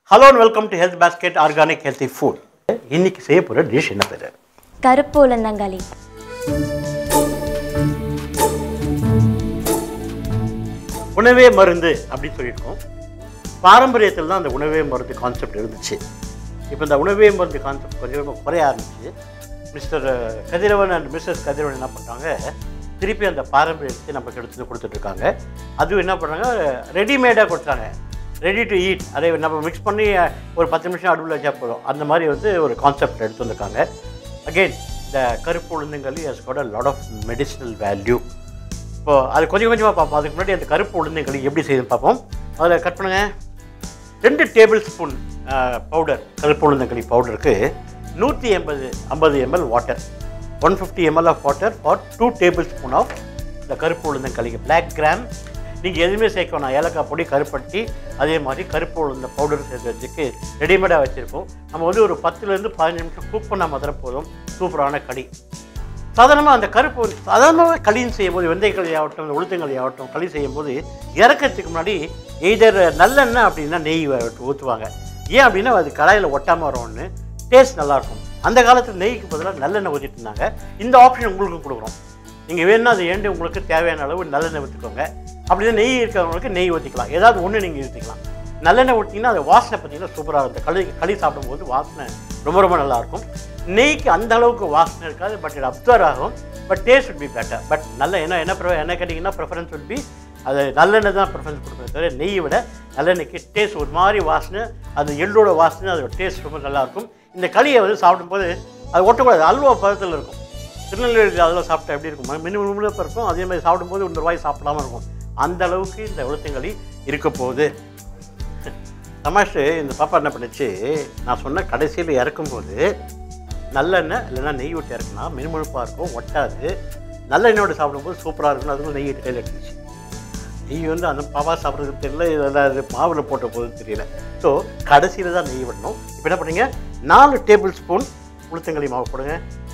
Hello and welcome to health basket organic healthy food இன்னைக்கு செய்ய போகிற டிஷ் என்ன பேர் கருப்பு உளுந்தங்களி உணவே மருந்து அப்படின்னு சொல்லியிருக்கோம் பாரம்பரியத்தில் தான் அந்த உணவே மருந்து கான்செப்ட் இருந்துச்சு இப்போ இந்த உணவே மருந்து கான்செப்ட் கொஞ்சம் கொஞ்சமாக குறைய ஆரம்பிச்சு mister Kathiravan and missus Kathiravan என்ன பண்ணுறாங்க திருப்பி அந்த பாரம்பரியத்தை நமக்கு எடுத்து கொடுத்துட்ருக்காங்க அதுவும் என்ன பண்ணுறாங்க ரெடிமேடாக கொடுத்தாங்க ரெடி டு ஈட் அதை நம்ம மிக்ஸ் பண்ணி ஒரு பத்து நிமிஷம் அடுப்பில் வச்சா போதும் அந்த மாதிரி வந்து ஒரு கான்செப்ட் எடுத்து வந்திருக்காங்க அகெயின் இந்த கருப்பு உளுந்தங்களி has got a lot of medicinal value இப்போ அது கொஞ்சம் கொஞ்சமாக பார்ப்போம் அதுக்கு முன்னாடி அந்த கருப்பு உளுந்தங்களி எப்படி செய்யுதுன்னு பார்ப்போம் அதில் கட் பண்ணுங்க ரெண்டு டேபிள் ஸ்பூன் பவுடர் கருப்பு உளுந்தங்களி பவுடருக்கு நூற்றி எண்பது ஐம்பது ml water one fifty ml of water for two tablespoon of இந்த கருப்பு உளுந்தங்களிக்கு பிளாக் கிராம் நீங்கள் எதுவுமே சேர்க்க வேணாம் ஏலக்காய் பொடி கருப்பட்டி அதே மாதிரி கருப்பு உளுந்த பவுடர் சேர்க்கறதுக்கு ரெடிமேடாக வச்சுருக்கோம் நம்ம வந்து ஒரு பத்துலேருந்து பதினஞ்சு நிமிஷம் குக் பண்ணால் மாத்திரம் போதும் சூப்பரான கடி சாதாரணமாக அந்த கருப்பு வந்து சாதாரணமாக களின்னு செய்யும்போது வெந்தயக்களி ஆகட்டும் இந்த உளுத்தங்களி ஆகட்டும் களி செய்யும்போது இறக்கிறதுக்கு முன்னாடி எய்தர் நல்லெண்ணெய் அப்படின்னா நெய் ஊற்றுவாங்க ஏன் அப்படின்னா அது கடாயில் ஒட்டாமல் வரும்னு டேஸ்ட் நல்லாயிருக்கும் அந்த காலத்தில் நெய்க்கு பதிலாக நல்லெண்ணெய் ஊற்றிட்டு இருந்தாங்க இந்த ஆப்ஷன் உங்களுக்கும் கொடுக்குறோம் நீங்கள் வேணும்னா அது ஏண்டு உங்களுக்கு தேவையான அளவு நல்லெண்ணெய் ஊற்றிக்கோங்க அப்படின்னா நெய் இருக்கிறவங்களுக்கு நெய் ஊற்றிக்கலாம் ஏதாவது ஒன்று நீங்கள் ஊற்றிக்கலாம் நல்லெண்ணெய் ஊற்றிங்கன்னா அது வாசனை பார்த்தீங்கன்னா சூப்பராக இருக்கும் களி களி சாப்பிடும்போது வாசனை ரொம்ப ரொம்ப நல்லாயிருக்கும் நெய்க்கு அந்த அளவுக்கு வாசனை இருக்காது பட் இது அப்சர்வ் ஆகும் but taste would be better but நல்ல என்ன என்ன pre- என்ன கேட்டிங்கன்னா ப்ரிஃபரன்ஸ் would பி அது நல்லெண்ணெய் தான் ப்ரிஃபரன்ஸ் கொடுப்பேன் தவிர நெய்யை விட நல்லெண்ணெய்க்கு டேஸ்ட் ஒரு மாதிரி வாசனை அந்த எள்ளோட வாசனை அதோட டேஸ்ட் ரொம்ப நல்லாயிருக்கும் இந்த களியை வந்து சாப்பிடும்போது அது ஒட்டக்கூடாது அல்வா பதத்தில் இருக்கும் திருநெல்வேலி அதெல்லாம் சாப்பிட்டா எப்படி இருக்கும் மினிமம் மினிமம் இருக்கும் அதே மாதிரி சாப்பிடும்போது ஒரு ரூபாய் சாப்பிடாம இருக்கும் அந்த அளவுக்கு இந்த உளுத்தங்களி இருக்க போகுது தமாஷு இந்த பாப்பா என்ன பண்ணுச்சு நான் சொன்ன கடைசியில் இறக்கும்போது நல்லெண்ணெய் இல்லைன்னா நெய் விட்டு இறக்குனா மினுமினுப்பாக இருக்கும் ஒட்டாது நல்லெண்ணெயோட சாப்பிடும்போது சூப்பராக இருக்கும் அதுவும் நெய் விட்டு கையில் எடுத்துச்சு நெய் வந்து அந்த பாப்பா சாப்பிட்றதுக்கு தெரியல இதெல்லாம் அது மாவில் போட்ட போதும் தெரியல ஸோ கடைசியில் தான் நெய் விடணும் இப்போ என்ன பண்ணுறீங்க நாலு டேபிள் ஸ்பூன் உளுத்தங்களி மாவு போடுங்க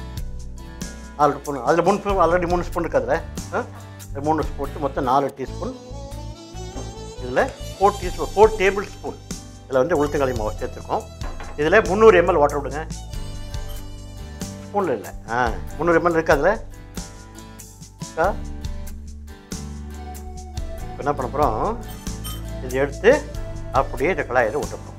நாலு ஸ்பூன் அதில் மூணு ஸ்பூன் ஆல்ரெடி மூணு ஸ்பூன் இருக்கு அதில் ஆ? மூணு ஸ்பூன் போட்டு மொத்தம் நாலு டீஸ்பூன் இதில் four teaspoon four table spoon இதில் வந்து உளுத்தங்களி மாவு சேர்த்துருக்கோம் இதில் முந்நூறு எம்எல் வாட்டர் விடுங்க ஸ்பூனில் இல்லை ஆ முந்நூறு எம்எல் இருக்கு அதில் இருக்கா இப்போ என்ன பண்ண போகிறோம் இதை எடுத்து அப்படியே இந்த கடாயில் விட்ட போகிறோம்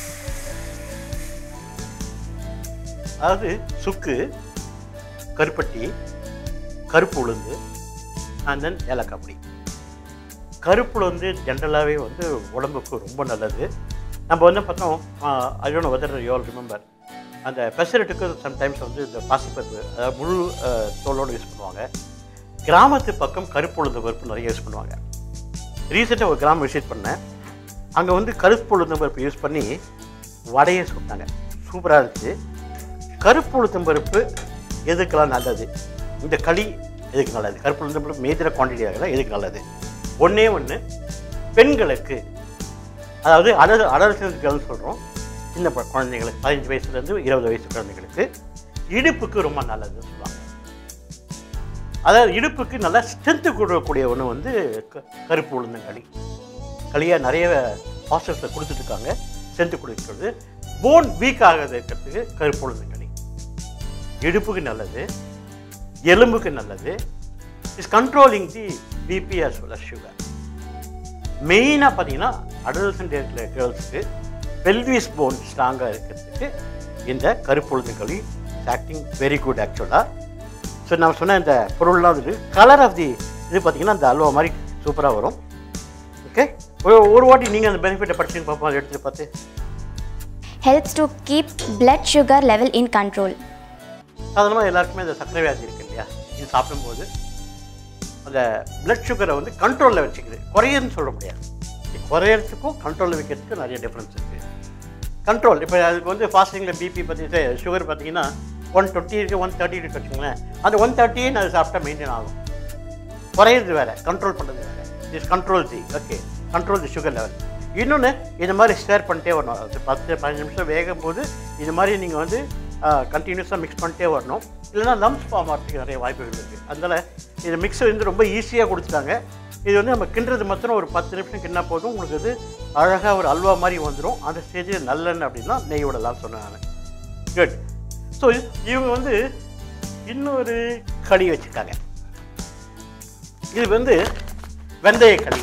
அதாவது சுக்கு கருப்பட்டி கருப்பு உளுந்து அண்ட் தென் ஏலக்காய் பொடி கருப்புல வந்து ஜென்ரலாகவே வந்து உடம்புக்கு ரொம்ப நல்லது நம்ம வந்து பார்த்தோம் ஐயோன வெதர் யூ ஆல் ரிமெம்பர் அந்த பெசரட்டுக்கு சம்டைம்ஸ் வந்து இந்த பாசிப்பருப்பு அதாவது முழு அஹ், தோலோடு யூஸ் பண்ணுவாங்க கிராமத்து பக்கம் கருப்பு உளுந்து பருப்பு நிறைய யூஸ் பண்ணுவாங்க ரீசெண்டாக ஒரு கிராமம் விசிட் பண்ணேன் அங்கே வந்து கருப்பு உளுந்தம் பருப்பு யூஸ் பண்ணி வடையை சுட்டாங்க சூப்பராக இருந்துச்சு கருப்பு உளுத்தம் பருப்பு எதுக்கெல்லாம் நல்லது இந்த களி எதுக்கு நல்லது கருப்பு உளுத்தம் பருப்பு மேஜர் குவான்டிட்டி ஆகல எதுக்கு நல்லது ஒன்றே ஒன்று பெண்களுக்கு அதாவது அடல் அடல்சன்ஸ் கேர்ள்ஸ் சொல்கிறோம் சின்ன ப- குழந்தைங்களுக்கு பதினஞ்சு வயசுலேருந்து இருபது வயசு குழந்தைங்களுக்கு இடுப்புக்கு ரொம்ப நல்லதுன்னு சொல்லுவாங்க அதாவது இடுப்புக்கு நல்லா ஸ்ட்ரென்த்து கொடுக்கக்கூடிய ஒன்று வந்து க- கருப்பு உளுந்தங்களி களியாக நிறைய ஹாஸ்டல்ஸில் கொடுத்துட்ருக்காங்க ஸ்ட்ரென்த்து கொடுக்கிறது போன் வீக் ஆகாத இருக்கிறதுக்கு கருப்பு உளுந்தங்களி இடுப்புக்கு நல்லது எலும்புக்கு நல்லது is controlling the BP as well as sugar மெயினாக பார்த்தீங்கன்னா அடல்சன்ட் இருக்கிற கேர்ள்ஸுக்கு பெல்விஸ் போன் ஸ்ட்ராங்காக இருக்கிறதுக்கு இந்த கருப்பொழுது களி ஆக்டிங் வெரி குட் ஆக்சுவலாக ஸோ நான் சொன்ன இந்த பொருள்லாம் வந்து கலர் ஆஃப் தி இது பார்த்தீங்கன்னா அந்த அல்வா மாதிரி சூப்பராக வரும் ஓகே ஒரு ஒரு வாட்டி நீங்கள் அந்த பெனிஃபிட்டை படிச்சுன்னு பார்ப்போம் அதை எடுத்துகிட்டு பார்த்து helps to keep blood sugar level in control சாதாரணமாக எல்லாருக்குமே இந்த சர்க்கரை வியாதி இருக்கு இல்லையா இது சாப்பிடும்போது அந்த பிளட் சுகரை வந்து கண்ட்ரோலில் வச்சுக்குது குறையுதுன்னு சொல்ல முடியாது இது குறையறதுக்கும் கண்ட்ரோலில் வைக்கிறதுக்கும் நிறைய டிஃப்ரென்ஸ் இருக்குது கண்ட்ரோல் இப்போ அதுக்கு வந்து ஃபாஸ்டிங்கில் பிபி பற்றி சுகர் பார்த்தீங்கன்னா ஒன் டுவெண்ட்டி இருக்குது ஒன் தேர்ட்டி இருக்கு வச்சுங்களேன் அந்த ஒன் தேர்ட்டியே நான் சாப்பிட்டா மெயின்டைன் ஆகும் குறையிறது வேறு கண்ட்ரோல் பண்ணுறது வேறு is control the okay control the sugar level இன்னொன்று இது மாதிரி ஷேர் பண்ணிட்டே வரணும் அது பத்து பதினஞ்சு நிமிஷம் வேகும் போது இது மாதிரி நீங்கள் வந்து கண்டினியூஸாக மிக்ஸ் பண்ணிட்டே வரணும் இல்லைன்னா லம்ஸ் ஃபார்ம் ஆகிறதுக்கு நிறைய வாய்ப்புகள் இருக்குது அதனால் இது மிக்ஸ் வந்து ரொம்ப ஈஸியாக கொடுத்துட்டாங்க இது வந்து நம்ம கிண்டுறது மாத்திரம் ஒரு பத்து நிமிஷம் கிண்ணா போதும் உங்களுக்கு இது அழகாக ஒரு அல்வா மாதிரி வந்துடும் அந்த ஸ்டேஜில் நல்லெண்ணெய் அப்படின்னா நெய் விடலாம் சொன்னேன் நான் குட் ஸோ இவங்க வந்து இன்னொரு களி வச்சுருக்காங்க இது வந்து வெந்தய களி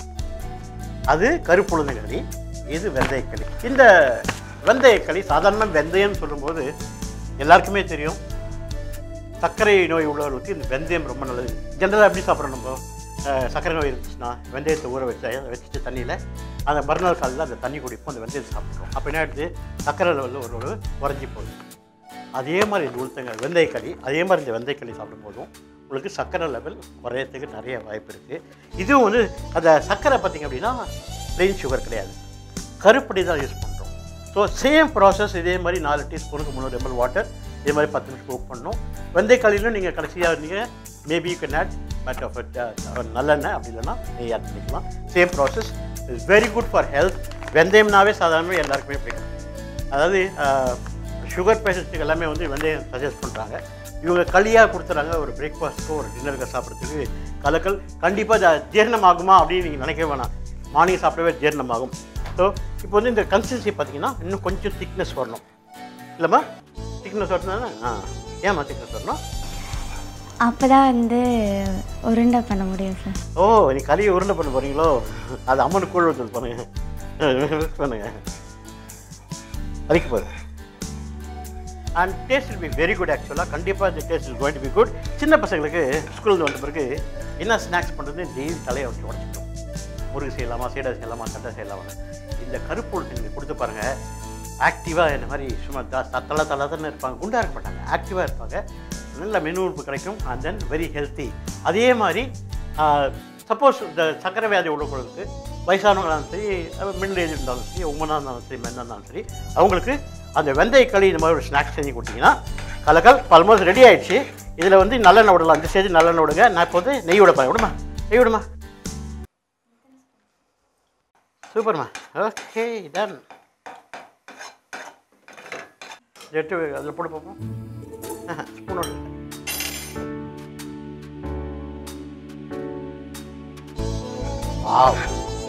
அது கருப்புளுந்த களி இது வெந்தய களி இந்த வெந்தய களி சாதாரண வெந்தயம்னு சொல்லும்போது எல்லாருக்குமே தெரியும் சர்க்கரை நோய் உள்ளவர்களுக்கு இந்த வெந்தயம் ரொம்ப நல்லது ஜென்ரலாக எப்படி சாப்பிட்றோம் நம்ம அஹ், சர்க்கரை நோய் இருந்துச்சுன்னா வெந்தயத்தை ஊற வச்சு வச்சுட்டு தண்ணியில் அந்த மறுநாள் காலையில் அந்த தண்ணி குடிப்போம் அந்த வெந்தயத்தை சாப்பிட்றோம் அப்போ என்ன ஆயிடுது சர்க்கரை லெவலில் ஒரு ஒரு குறைஞ்சி போகுது அதே மாதிரி இந்த உளுத்தங்க வெந்தயக்களி அதே மாதிரி இந்த வெந்தயக்களி சாப்பிடும் போதும் உங்களுக்கு சர்க்கரை லெவல் குறையறதுக்கு நிறைய வாய்ப்பு இருக்குது இதுவும் வந்து அந்த சர்க்கரை பார்த்திங்க அப்படின்னா ப்ளெயின் சுகர் கிடையாது கருப்படி தான் யூஸ் பண்ணுறோம் ஸோ சேம் ப்ராசஸ் இதே மாதிரி நாலு டீஸ்பூனுக்கு முந்நூறு எம்எல் வாட்டர் இதே மாதிரி பத்து நிமிஷம் குக் பண்ணணும் வெந்தயக்களிலும் நீங்கள் கடைசியாக நீங்கள் maybe you can add but of நல்லெண்ணெய் அப்படி இல்லைன்னா நெய் ஆட் பண்ணிக்கலாம் same process is very good for health வெந்தயம்னாவே சாதாரணமாக எல்லாருக்குமே பிடிக்கும் அதாவது சுகர் பேஷண்ட்ஸுக்கு எல்லாமே வந்து வெந்தயம் சஜஸ்ட் பண்ணுறாங்க இவங்க களியாக கொடுத்துறாங்க ஒரு பிரேக்ஃபாஸ்ட்டுக்கோ ஒரு டின்னருக்கு சாப்பிட்றதுக்கு கலக்கல் கண்டிப்பாக ஜீரணம் ஆகுமா அப்படின்னு நீங்கள் நினைக்க வேணாம் மார்னிங் சாப்பிடவே ஜீரணமாகும் ஸோ இப்போ வந்து இந்த கன்சிஸ்டன்சி பார்த்தீங்கன்னா இன்னும் கொஞ்சம் திக்னஸ் வரணும் இல்லைம்மா திக்னஸ் வரணும்னா ஆ ஏம்மா திக்னஸ் வரணும் அப்போ தான் வந்து உருண்டை பண்ண முடியும் சார் ஓ நீ களியை உருண்டை பண்ண போகிறீங்களோ அது அம்மனுக்கு கூழ் வச்சது பண்ணுங்க mix பண்ணுங்க அதுக்கு போகுது and taste will be very good ஆக்சுவலாக கண்டிப்பாக இந்த டேஸ்ட் இல் கோயின் டு பி குட் சின்ன பசங்களுக்கு ஸ்கூலில் வந்த பிறகு என்ன ஸ்நாக்ஸ் பண்ணுறது டெய்லி தலையை வச்சு உடச்சிக்கணும் முருகு செய்யலாமா சீடை செய்யலாமா தட்டை செய்யலாமா இந்த கருப்பு உளுந்து நீங்கள் கொடுத்து பாருங்கள் ஆக்டிவாக இந்த மாதிரி சும்மா த- த- தலை தலை தானே இருப்பாங்க குண்டாக இருக்க மாட்டாங்க ஆக்டிவாக இருப்பாங்க நல்ல மெனுவுப்பு கிடைக்கும் அண்ட் தென் வெரி ஹெல்த்தி அதே மாதிரி சப்போஸ் இந்த சக்கரை வியாதி உள்ளவங்களுக்கு வயசானவங்களாலும் சரி மிடில் ஏஜ் இருந்தாலும் சரி உமனாக இருந்தாலும் சரி மென்னாக இருந்தாலும் சரி அவங்களுக்கு அந்த வெந்தய களி இந்த மாதிரி ஒரு ஸ்நாக்ஸ் செஞ்சு கொடுத்தீங்கன்னா கலக்கல் ஆல்மோஸ்ட் ரெடி ஆயிடுச்சு இதில் வந்து நல்லெண்ணெய் விடலாம் இந்த ஸ்டேஜ் நல்லெண்ணெய் விடுங்க நான் இப்போ வந்து நெய் விட போறேன் விடுமா நெய் விடுமா சூப்பர்மா ஓகே டன் எட்டு அதில் போட்டு பார்ப்போம் ஸ்பூனோட வாவ்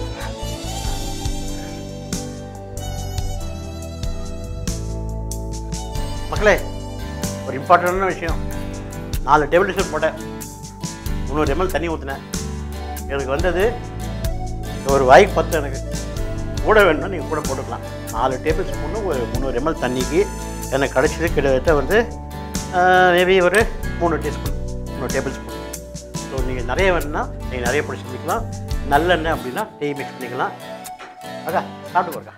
மக்களே ஒரு இம்பார்ட்டண்டான விஷயம் நாலு டேபிள் ஸ்பூன் போட்டேன் முந்நூறு எம்எல் தண்ணி ஊற்றினேன் எனக்கு வந்தது ஒரு வாய்க்கு பத்து எனக்கு கூட வேணும்னா நீங்கள் கூட போட்டுக்கலாம் நாலு டேபிள் ஸ்பூனு ஒரு முந்நூறு எம்எல் தண்ணிக்கு எனக்கு கிடச்சது கிட்டத்தட்ட வந்து மேபி ஒரு மூணு டீஸ்பூன் மூணு டேபிள் ஸ்பூன் ஸோ நீங்கள் நிறைய வேணும்னா நீங்கள் நிறைய பிடிச்சி செஞ்சுக்கலாம் நல்லெண்ணெய் அப்படின்னா டீ மிக்ஸ் பண்ணிக்கலாம் அக்கா சாப்பிட்டு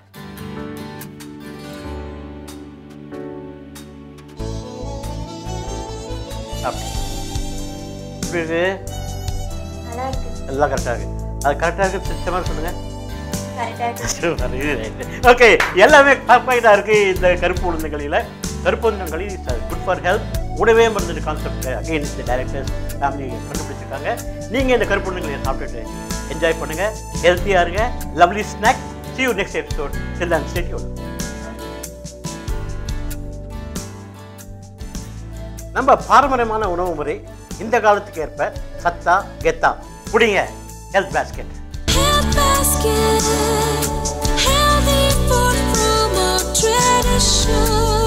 சாப்பிட்டு இப்படி இருக்கு நல்லா இருக்கு எல்லாம் கரெக்டாக இருக்குது அது கரெக்டாக இருக்குது சிஸ்டம் மாதிரி சொல்லுங்கள் கரெக்டாக ஓகே எல்லாமே பர்ஃபெக்டாக இருக்குது இந்த கருப்பு உளுந்தங்களில் கருப்பு உளுந்தங்களி குட் ஃபார் ஹெல்த் உணவே மருந்து கான்செப்ட் அகைன் இந்த டைரக்டர்ஸ் ஃபேமிலி கண்டுபிடிச்சிருக்காங்க நீங்கள் இந்த கருப்பு உளுந்தங்களை சாப்பிட்டுட்டு என்ஜாய் பண்ணுங்கள் ஹெல்த்தியாக இருங்க lovely snack see you next episode till then stay tuned நம்ம பாரம்பரியமான உணவு முறை இந்த காலத்துக்கு ஏற்ப சத்தா கெத்தா புடிங்க health basket Health basket, healthy food from our tradition.